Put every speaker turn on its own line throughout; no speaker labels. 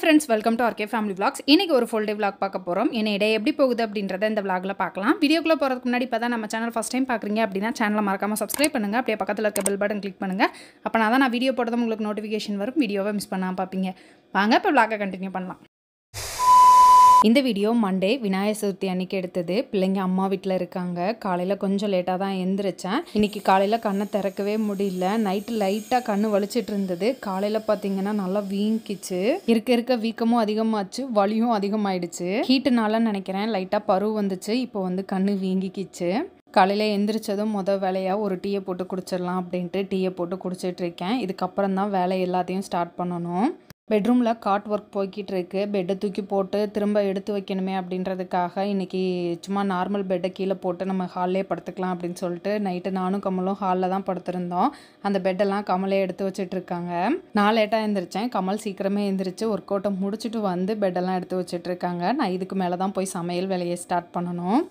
Friends welcome to RK family vlogs இன்னைக்கு ஒரு full day vlog பார்க்க போகிறோம் என்ன டே எப்படி போகுது அப்படின்றத இந்த vlogல பார்க்கலாம் வீடியோக்குள்ளே போகிறதுக்கு முன்னாடி இப்போ தான் நம்ம சேனல் ஃபஸ்ட் டைம் பார்க்குறீங்க அப்படின்னா சேனலை மறக்காமல் சப்ஸ்கிரைப் பண்ணுங்கள் அப்படியே பக்கத்தில் இருக்க பெல் பட்டன் கிளிக் பண்ணுங்கள் அப்போ தான் நான் வீடியோ போடுறதும் உங்களுக்கு நோட்டிஃபிகேஷன் வரும் வீடியோவை மிஸ் பண்ணாமல் பார்ப்பீங்க வாங்க இப்போ vlog-அ கண்டினியூ பண்ணலாம் இந்த வீடியோ மண்டே விநாயகர் சதுர்த்தி அன்னைக்கு எடுத்தது பிள்ளைங்க அம்மா வீட்டில் இருக்காங்க காலையில் கொஞ்சம் லேட்டாக தான் எந்திரிச்சேன் இன்னைக்கு காலையில் கண்ணை திறக்கவே முடியல நைட்டு லைட்டாக கண்ணு வலிச்சிட்டு இருந்தது காலையில் பார்த்தீங்கன்னா நல்லா வீங்கிச்சு இருக்க இருக்க வீக்கமும் அதிகமாச்சு வலியும் அதிகமாயிடுச்சு ஹீட்டுனால நினைக்கிறேன் லைட்டாக பருவ வந்துச்சு இப்போ வந்து கண்ணு வீங்கிக்கிச்சு காலையில் எந்திரிச்சதும் மொதல் வேலையாக ஒரு டீயை போட்டு குடிச்சிடலாம் அப்படின்ட்டு டீயை போட்டு குடிச்சிட்டு இருக்கேன் இதுக்கப்புறம் தான் வேலை எல்லாத்தையும் ஸ்டார்ட் பண்ணணும் பெட்ரூமில் காட் ஒர்க் போய்கிட்டு இருக்கு பெட்டை தூக்கி போட்டு திரும்ப எடுத்து வைக்கணுமே அப்படின்றதுக்காக இன்னைக்கு சும்மா நார்மல் பெட்டை கீழே போட்டு நம்ம ஹால்லே படுத்துக்கலாம் அப்படின்னு சொல்லிட்டு நைட்டு நானும் கமலும் ஹாலில் தான் படுத்திருந்தோம் அந்த பெட்டெல்லாம் கமலே எடுத்து வச்சிட்டு இருக்காங்க நான் லேட்டாக எழுந்திரிச்சேன் கமல் சீக்கிரமே எழுந்திரிச்சு ஒர்க் அவுட்டை முடிச்சுட்டு வந்து பெட்டெல்லாம் எடுத்து வச்சிட்டு இருக்காங்க நான் இதுக்கு மேலே தான் போய் சமையல் வேலையை ஸ்டார்ட் பண்ணணும்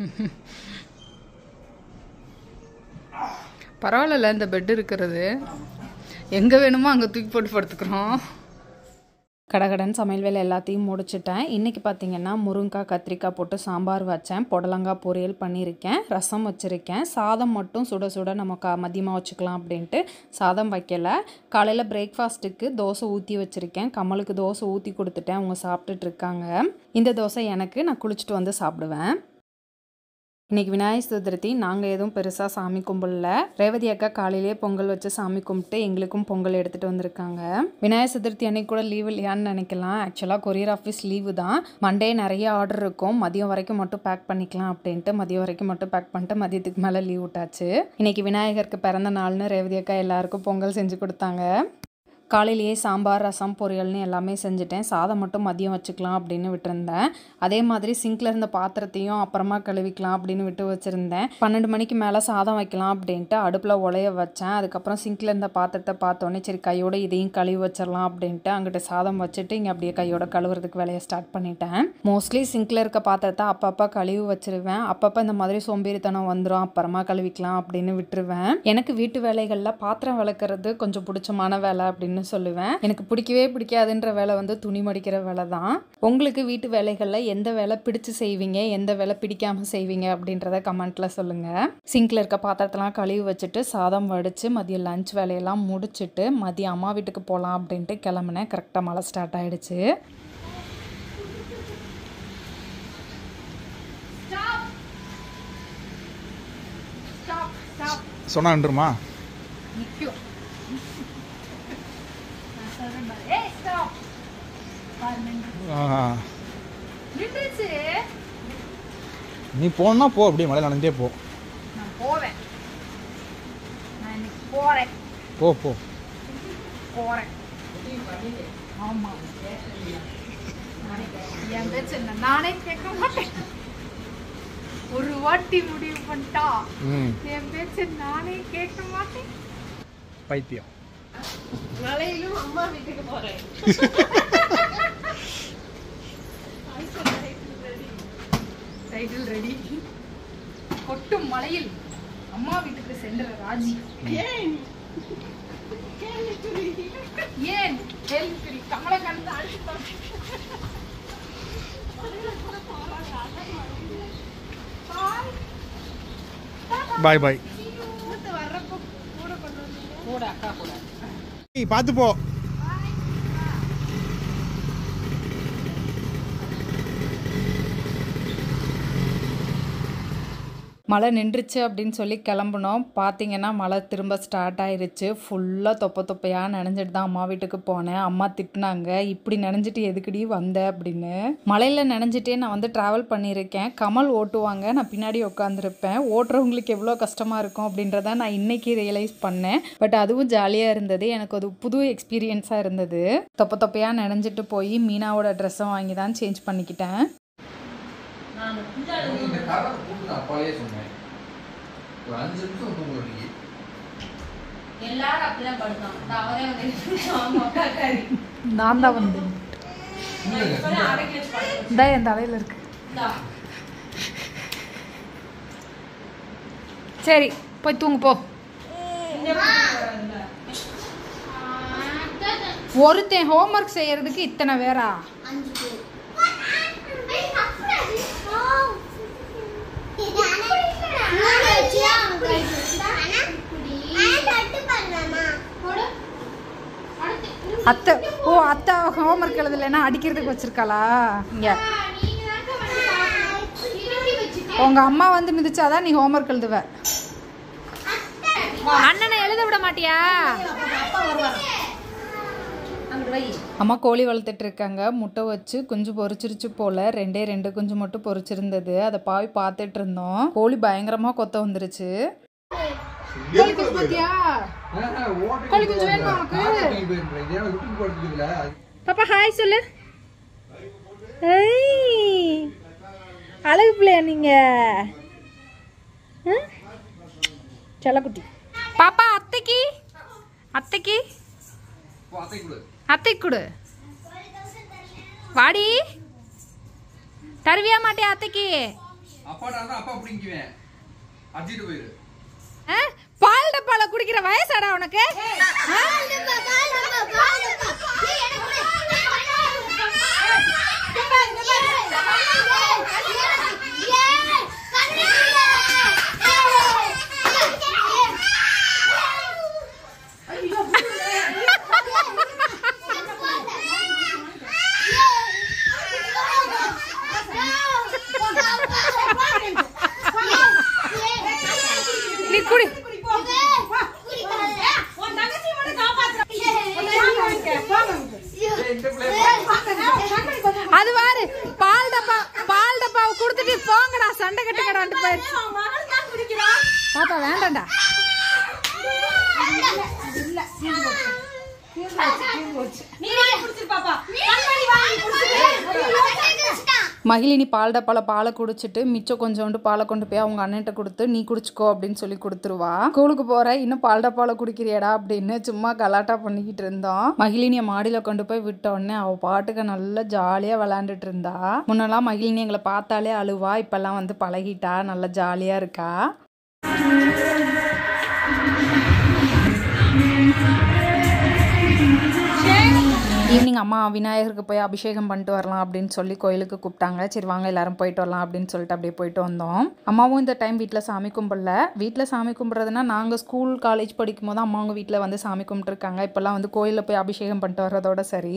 பரவாயில்ல இந்த பெட் இருக்கிறது எங்கே வேணுமோ அங்கே தூக்கி போட்டு படுத்துக்கிறோம் கடகடன் சமையல் வேலை எல்லாத்தையும் முடிச்சிட்டேன் இன்றைக்கி பார்த்தீங்கன்னா முருங்கைக்காய் கத்திரிக்காய் போட்டு சாம்பார் வச்சேன் புடலங்காய் பொரியல் பண்ணியிருக்கேன் ரசம் வச்சுருக்கேன் சாதம் மட்டும் சுட சுட நம்ம க மதியமாக வச்சுக்கலாம் அப்படின்ட்டு சாதம் வைக்கல காலையில் பிரேக்ஃபாஸ்ட்டுக்கு தோசை ஊற்றி வச்சுருக்கேன் கமலுக்கு தோசை ஊற்றி கொடுத்துட்டேன் அவங்க சாப்பிட்டுட்டு இருக்காங்க இந்த தோசை எனக்கு நான் குளிச்சுட்டு வந்து சாப்பிடுவேன் இன்னைக்கு விநாயகர் சதுர்த்தி நாங்கள் எதுவும் பெருசாக சாமி கும்பிடல ரேவதி அக்கா காலையிலேயே பொங்கல் வச்சு சாமி கும்பிட்டு எங்களுக்கும் பொங்கல் எடுத்துகிட்டு வந்திருக்காங்க விநாயகர் சதுர்த்தி அன்னைக்கு கூட லீவ் இல்லையான்னு நினைக்கலாம் ஆக்சுவலாக கொரியர் ஆஃபீஸ் லீவு தான் மண்டே நிறைய ஆர்டர் இருக்கும் மதியம் வரைக்கும் மட்டும் பேக் பண்ணிக்கலாம் அப்படின்ட்டு மதியம் வரைக்கும் மட்டும் பேக் பண்ணிட்டு மதியத்துக்கு மேலே லீவ் விட்டாச்சு இன்னைக்கு விநாயகருக்கு பிறந்த நாள்னு ரேவதி அக்கா எல்லாருக்கும் பொங்கல் செஞ்சு கொடுத்தாங்க காலையிலேயே சாம்பார் ரசம் பொரியல்னு எல்லாமே செஞ்சுட்டேன் சாதம் மட்டும் மதியம் வச்சுக்கலாம் அப்படின்னு விட்டுருந்தேன் அதே மாதிரி சிங்கில் இருந்த பாத்திரத்தையும் அப்புறமா கழுவிக்கலாம் அப்படின்னு விட்டு வச்சுருந்தேன் பன்னெண்டு மணிக்கு மேலே சாதம் வைக்கலாம் அப்படின்ட்டு அடுப்பில் உலைய வச்சேன் அதுக்கப்புறம் சிங்கில் இருந்த பாத்திரத்தை பார்த்தோன்னே சரி கையோட இதையும் கழுவி வச்சிடலாம் அப்படின்ட்டு அங்கிட்ட சாதம் வச்சுட்டு இங்கே அப்படியே கையோட கழுவுறதுக்கு வேலையை ஸ்டார்ட் பண்ணிட்டேன் மோஸ்ட்லி சிங்கில் இருக்க பாத்திரத்தை அப்பப்போ கழுவி வச்சிருவேன் அப்பப்போ இந்த மாதிரி சோம்பேறித்தனம் வந்துடும் அப்புறமா கழுவிக்கலாம் அப்படின்னு விட்டுருவேன் எனக்கு வீட்டு வேலைகளில் பாத்திரம் விளக்குறது கொஞ்சம் பிடிச்சமான வேலை அப்படின்னு சொல்லுவேன் எனக்கு பிடிக்கவே பிடிக்காதுன்ற வேலை வந்து துணி மடிக்கிற வேலை தான் உங்களுக்கு வீட்டு வேலைகளில் எந்த வேலை பிடிச்சு செய்வீங்க எந்த வேலை பிடிக்காம செய்வீங்க அப்படின்றத கமெண்ட்ல சொல்லுங்க சிங்க்ல இருக்க பாத்திரத்தெல்லாம் கழுவி வச்சுட்டு சாதம் வடிச்சு மதியம் லஞ்ச் வேலையெல்லாம் முடிச்சுட்டு மதியம் அம்மா வீட்டுக்கு போகலாம் அப்படின்ட்டு கிளம்புனேன் கரெக்டாக மழை ஸ்டார்ட் ஆயிடுச்சு
சொன்னான்ருமா நீ போனா போ அப்படியே மழை நனைஞ்சே போ
நான் போவேன் நான் இன்னைக்கு போறேன்
போ போ
போறேன் ஆமா என் பேச்சு என்ன நானே கேட்க மாட்டேன் ஒரு வாட்டி முடிவு பண்ணிட்டா
ம்
என் பேச்சு நானே கேட்க மாட்டேன்
பைத்தியம்
மலையிலும் அம்மா வீட்டுக்கு போறேன் டைட்டில் ரெடி கொட்டும் மலையில் அம்மா வீட்டுக்கு சென்ற ராஜி ஏன் ஏன் கேள்விக்குறி கமலக்கண்ணு அடிச்சுட்டான்
பாய் பாய்
வர்றப்போ கூட கொண்டு வந்து கூட அக்கா கூட
நீ பார்த்து போ
மழை நின்றுச்சு அப்படின்னு சொல்லி கிளம்புனோம் பார்த்தீங்கன்னா மழை திரும்ப ஸ்டார்ட் ஆயிருச்சு ஃபுல்லாக தொப்ப தொப்பையாக நனைஞ்சிட்டு தான் அம்மா வீட்டுக்கு போனேன் அம்மா திட்டினாங்க இப்படி நனைஞ்சிட்டு எதுக்குடி வந்த அப்படின்னு மழையில் நனைஞ்சிட்டே நான் வந்து ட்ராவல் பண்ணியிருக்கேன் கமல் ஓட்டுவாங்க நான் பின்னாடி உட்காந்துருப்பேன் ஓட்டுறவங்களுக்கு எவ்வளோ கஷ்டமாக இருக்கும் அப்படின்றத நான் இன்னைக்கு ரியலைஸ் பண்ணேன் பட் அதுவும் ஜாலியாக இருந்தது எனக்கு அது புது எக்ஸ்பீரியன்ஸாக இருந்தது தொப்ப தொப்பையாக நனைஞ்சிட்டு போய் மீனாவோட ட்ரெஸ்ஸை வாங்கி தான் சேஞ்ச் பண்ணிக்கிட்டேன்
இந்த கலர் போட்டு நான் அப்பாலே சொன்னேன் ஒரு அஞ்சு நிமிஷம் தூங்குற நீ
எல்லாரும் அப்படிதான் படுத்தோம் அவரே வந்து ஆமா காக்காரி
நான் தான் வந்தேன்
இப்பதான் அடக்கி வச்சு படுத்தோம்
இந்த என் தலையில் இருக்கு
இந்தா.
சரி போய் தூங்கு போ
இந்த பக்கம் வராதுல்ல.
ஒருத்தன் ஹோம்ஒர்க் செய்யறதுக்கு இத்தனை பேரா
அஞ்சு பேர் ஏய், தப்புடாது. இது அனல். மூணு வச்சியா, உனக்கு ரைட் வச்சுதா? அனல் தட்டு பண்ணலாமா? போடு. அடுத்து.
அத்தை ஓ அத்தை ஹோம்ஒர்க் எழுதலைன்னா அடிக்கிறதுக்கு வச்சிருக்காளா இங்க
ஆ, நீங்க தாங்க வந்து பாக்கணும். இப்படி வச்சுட்டேன்.
உங்க அம்மா வந்து மிதிச்சாதான் நீ ஹோம்ஒர்க் எழுதுவ
அத்தை.
அண்ணனை எழுத விட மாட்டியா அம்மா கோழி வளர்த்துட்டு இருக்காங்க முட்டை வச்சு குஞ்சு பொரிச்சிருச்சு போல ரெண்டே ரெண்டு குஞ்சு மட்டும் பொரிச்சிருந்தது அதை பாவி பார்த்துட்டு இருந்தோம் கோழி பயங்கரமா கொத்த வந்துருச்சு கோழி குஞ்சு பாத்தியா கோழி குஞ்சு வேணுமா உனக்கு?
விட்டு போடுறதுல
பாப்பா ஹாய் சொல்லு ஏய், அழகு பிள்ளையா நீங்க ம்? செல்லக்குட்டி பாப்பா அத்தைக்கு அத்தைக்கு
அத்தை கொடு
அத்தைக்கு கொடு வாடி தருவியா மாட்டியா அத்தைக்கு
அப்பாடா இருந்தா அப்பா பிடிக்குவேன் அடிச்சிட்டு போயிரு
ஆ? பால் டப்பால குடிக்கிற வயசாடா உனக்கு ஆ?
பாலுப்பா, பாலுப்பா, பாலுப்பா. ஏய், எனக்கு கொடு. ஏய், பாலுப்பா. ஏய், ஏய்,
நீ குடி
இந்த பிள்ளை
அது பாரு பால் டப்பா பால் டப்பாவை கொடுத்துட்டு போங்கடா சண்டை கட்டுக்கடான்ட்டு போயிரு பாப்பா வேண்டாம்டா மகிழினி பால் டப்பால பாலை குடிச்சிட்டு மிச்சம் கொஞ்சோண்டு பாலை கொண்டு போய் அவங்க அண்ணன்ட்ட கொடுத்து நீ குடிச்சுக்கோ அப்படின்னு சொல்லி கொடுத்துருவா ஸ்கூலுக்கு போற இன்னும் பால் டப்பால குடிக்கிறியடா அப்படின்னு சும்மா கலாட்டா பண்ணிக்கிட்டு இருந்தோம் மகிழினிய மாடியில கொண்டு போய் விட்ட உடனே அவ பாட்டுக்கு நல்லா ஜாலியா விளையாண்டுட்டு இருந்தா முன்னெல்லாம் மகிழினி எங்களை பார்த்தாலே அழுவா இப்பெல்லாம் வந்து பழகிட்டா நல்லா ஜாலியா இருக்கா ஈவினிங் அம்மா விநாயகருக்கு போய் அபிஷேகம் பண்ணிட்டு வரலாம் அப்படின்னு சொல்லி கோயிலுக்கு கூப்பிட்டாங்க சரி வாங்க எல்லாரும் போயிட்டு வரலாம் அப்படின்னு சொல்லிட்டு அப்படியே போயிட்டு வந்தோம் அம்மாவும் இந்த டைம் வீட்டில் சாமி கும்பிடல வீட்டில் சாமி கும்பிட்றதுனா நாங்கள் ஸ்கூல் காலேஜ் படிக்கும் போது அம்மா அவங்க வீட்டில் வந்து சாமி கும்பிட்டுருக்காங்க இப்போல்லாம் வந்து கோயிலில் போய் அபிஷேகம் பண்ணிட்டு வர்றதோட சரி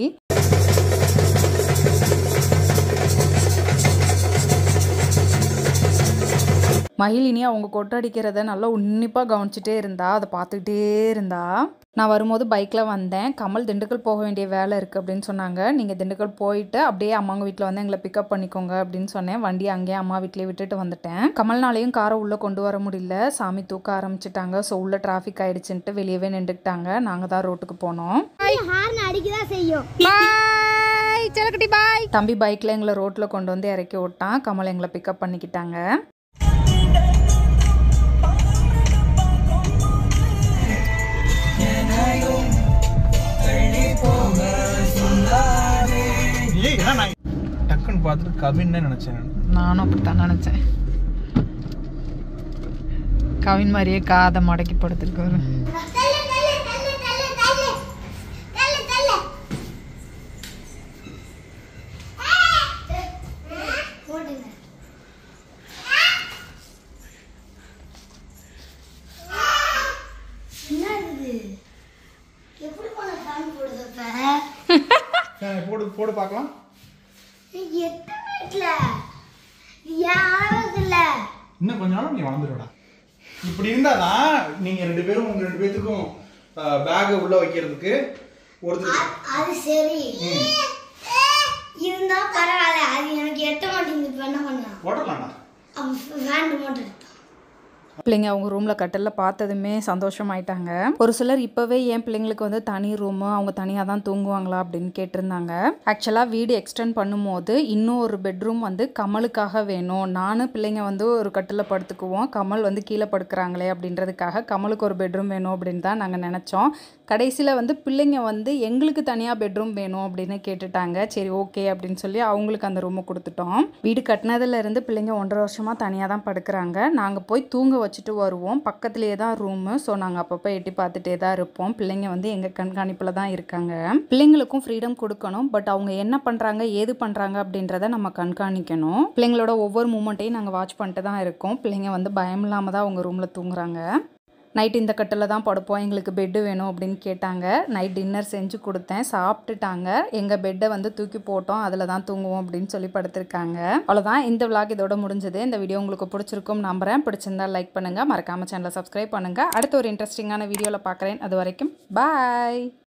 மகிழினி அவங்க கொட்டடிக்கிறத நல்லா உன்னிப்பாக கவனிச்சிட்டே இருந்தா அதை பார்த்துக்கிட்டே இருந்தா நான் வரும்போது பைக்கில் வந்தேன் கமல் திண்டுக்கல் போக வேண்டிய வேலை இருக்குது அப்படின்னு சொன்னாங்க நீங்கள் திண்டுக்கல் போயிட்டு அப்படியே அம்மாங்க வீட்டில் வந்து எங்களை பிக்கப் பண்ணிக்கோங்க அப்படின்னு சொன்னேன் வண்டி அங்கேயே அம்மா வீட்லேயே விட்டுட்டு வந்துட்டேன் கமல்னாலையும் காரை உள்ளே கொண்டு வர முடியல சாமி தூக்க ஆரம்பிச்சிட்டாங்க ஸோ உள்ள டிராஃபிக் ஆயிடுச்சுன்ட்டு வெளியவே நின்றுக்கிட்டாங்க நாங்கள் தான் ரோட்டுக்கு போனோம்
ஹார்ன் அடிக்கதான் செய்யும்
பாய் செலக்குட்டி பாய் தம்பி பைக்கில் எங்களை ரோட்டில் கொண்டு வந்து இறக்கி விட்டான் கமல் எங்களை பிக்கப் பண்ணிக்கிட்டாங்க
ஏய் என்ன நான் டக்குன்னு பார்த்துட்டு கவின்னு நினைச்சேன் நான்.
நானும் அப்படித்தான் நினச்சேன் கவின் மாதிரியே காதை மடக்கி படுத்திருக்காரு
தள்ளு தள்ளு தள்ளு தள்ளு தள்ளு தள்ளு தள்ளு போடுங்க என்ன இது எப்படி போன ஃபேன் போடுது இப்ப
சரி, போடு போடு பார்க்கலாம்
எத்தனை வீட்டுல யாரும் இல்ல
இன்னும் கொஞ்ச நாள் நீ வளர்ந்துருடா இப்படி இருந்தாதான் நீங்க ரெண்டு பேரும் உங்க ரெண்டு பேத்துக்கும் பேக்கை உள்ள வைக்கிறதுக்கு ஒருத்தர்
அ- அது சரி இருந்தா பரவாயில்ல அது எனக்கு எட்ட மாட்டேங்குது இப்ப என்ன பண்ணலாம்
போடலாம்டா
அவன் ஃபேன் மட்டும் எடுத்தான்
பிள்ளைங்க அவங்க ரூமில் கட்டிலில் பார்த்ததுமே சந்தோஷமாயிட்டாங்க ஒரு சிலர் இப்போவே என் பிள்ளைங்களுக்கு வந்து தனி ரூமு அவங்க தனியாக தான் தூங்குவாங்களா அப்படின்னு கேட்டிருந்தாங்க ஆக்சுவலாக வீடு எக்ஸ்டெண்ட் பண்ணும்போது இன்னும் ஒரு பெட்ரூம் வந்து கமலுக்காக வேணும் நானும் பிள்ளைங்க வந்து ஒரு கட்டில் படுத்துக்குவோம் கமல் வந்து கீழே படுக்கிறாங்களே அப்படின்றதுக்காக கமலுக்கு ஒரு பெட்ரூம் வேணும் அப்படின்னு தான் நாங்கள் நினச்சோம் கடைசியில் வந்து பிள்ளைங்க வந்து எங்களுக்கு தனியாக பெட்ரூம் வேணும் அப்படின்னு கேட்டுட்டாங்க சரி ஓகே அப்படின்னு சொல்லி அவங்களுக்கு அந்த ரூமை கொடுத்துட்டோம் வீடு கட்டினதுல இருந்து பிள்ளைங்க ஒன்றரை வருஷமாக தனியாக தான் படுக்கிறாங்க நாங்கள் போய் தூங்க வச்சுட்டு வருவோம் பக்கத்துலேயே தான் ரூமு ஸோ நாங்கள் அப்பப்போ எட்டி பார்த்துட்டே தான் இருப்போம் பிள்ளைங்க வந்து எங்கள் கண்காணிப்பில் தான் இருக்காங்க பிள்ளைங்களுக்கும் ஃப்ரீடம் கொடுக்கணும் பட் அவங்க என்ன பண்ணுறாங்க ஏது பண்ணுறாங்க அப்படின்றத நம்ம கண்காணிக்கணும் பிள்ளைங்களோட ஒவ்வொரு மூமெண்ட்டையும் நாங்கள் வாட்ச் பண்ணிட்டு தான் இருக்கோம் பிள்ளைங்க வந்து பயம் இல்லாமல் தான் அவங்க ரூமில் தூங்குறாங்க நைட் இந்த கட்டில் தான் படுப்போம் எங்களுக்கு பெட்டு வேணும் அப்படின்னு கேட்டாங்க நைட் டின்னர் செஞ்சு கொடுத்தேன் சாப்பிட்டுட்டாங்க எங்கள் பெட்டை வந்து தூக்கி போட்டோம் அதில் தான் தூங்குவோம் அப்படின்னு சொல்லி படுத்திருக்காங்க அவ்வளோதான் இந்த விளாக் இதோட முடிஞ்சது இந்த வீடியோ உங்களுக்கு பிடிச்சிருக்கும் நம்புறேன் பிடிச்சிருந்தா லைக் பண்ணுங்கள் மறக்காமல் சேனலை சப்ஸ்கிரைப் பண்ணுங்கள் அடுத்த ஒரு இன்ட்ரெஸ்டிங்கான வீடியோவில் பார்க்குறேன் அது வரைக்கும் பாய்